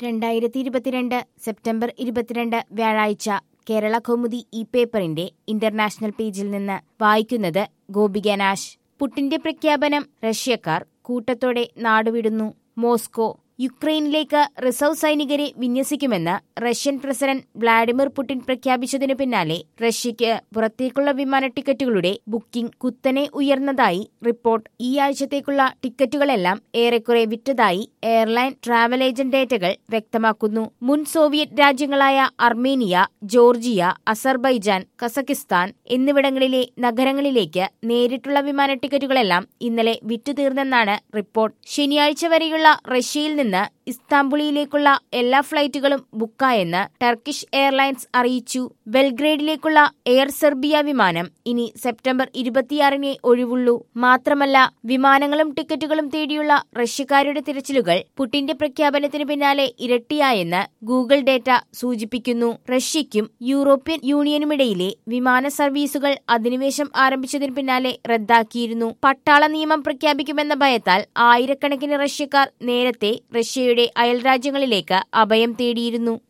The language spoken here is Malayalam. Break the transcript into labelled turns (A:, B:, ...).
A: രണ്ടായിരത്തി ഇരുപത്തിരണ്ട് സെപ്റ്റംബർ ഇരുപത്തിരണ്ട് വ്യാഴാഴ്ച കേരള കൗമുദി ഈ പേപ്പറിന്റെ ഇന്റർനാഷണൽ പേജിൽ നിന്ന് വായിക്കുന്നത് ഗോപിക നാശ് പുട്ടിന്റെ പ്രഖ്യാപനം റഷ്യക്കാർ കൂട്ടത്തോടെ നാടുവിടുന്നു മോസ്കോ യുക്രൈനിലേക്ക് റിസർവ് സൈനികരെ വിന്യസിക്കുമെന്ന് റഷ്യൻ പ്രസിഡന്റ് വ്ളാഡിമിർ പുടിൻ പ്രഖ്യാപിച്ചതിനു പിന്നാലെ റഷ്യയ്ക്ക് പുറത്തേക്കുള്ള വിമാന ടിക്കറ്റുകളുടെ ബുക്കിംഗ് കുത്തനെ ഉയർന്നതായി റിപ്പോർട്ട് ഈ ആഴ്ചത്തേക്കുള്ള ടിക്കറ്റുകളെല്ലാം ഏറെക്കുറെ വിറ്റതായി എയർലൈൻ ട്രാവൽ ഏജന്റ് ഡേറ്റകൾ വ്യക്തമാക്കുന്നു മുൻ സോവിയറ്റ് രാജ്യങ്ങളായ അർമേനിയ ജോർജിയ അസർബൈജാൻ കസക്കിസ്ഥാൻ എന്നിവിടങ്ങളിലെ നഗരങ്ങളിലേക്ക് നേരിട്ടുള്ള വിമാന ടിക്കറ്റുകളെല്ലാം ഇന്നലെ വിറ്റുതീർന്നെന്നാണ് റിപ്പോർട്ട് ശനിയാഴ്ച വരെയുള്ള റഷ്യയിൽ നിന്ന് ഇസ്താംബുളിലേക്കുള്ള എല്ലാ ഫ്ലൈറ്റുകളും ബുക്കായെന്ന് ടർക്കിഷ് എയർലൈൻസ് അറിയിച്ചു ബെൽഗ്രേഡിലേക്കുള്ള എയർ സെർബിയ വിമാനം ഇനി സെപ്റ്റംബർ ഇരുപത്തിയാറിനെ ഒഴിവുള്ളൂ മാത്രമല്ല വിമാനങ്ങളും ടിക്കറ്റുകളും തേടിയുള്ള റഷ്യക്കാരുടെ തിരച്ചിലുകൾ പുട്ടിന്റെ പ്രഖ്യാപനത്തിന് പിന്നാലെ ഇരട്ടിയായെന്ന് ഗൂഗിൾ ഡേറ്റ സൂചിപ്പിക്കുന്നു റഷ്യയ്ക്കും യൂറോപ്യൻ യൂണിയനുമിടയിലെ വിമാന സർവീസുകൾ അധിനിവേശം ആരംഭിച്ചതിന് പിന്നാലെ റദ്ദാക്കിയിരുന്നു പട്ടാള നിയമം പ്രഖ്യാപിക്കുമെന്ന ഭയത്താൽ ആയിരക്കണക്കിന് റഷ്യക്കാർ നേരത്തെ റഷ്യയുടെ അയൽരാജ്യങ്ങളിലേക്ക് അഭയം തേടിയിരുന്നു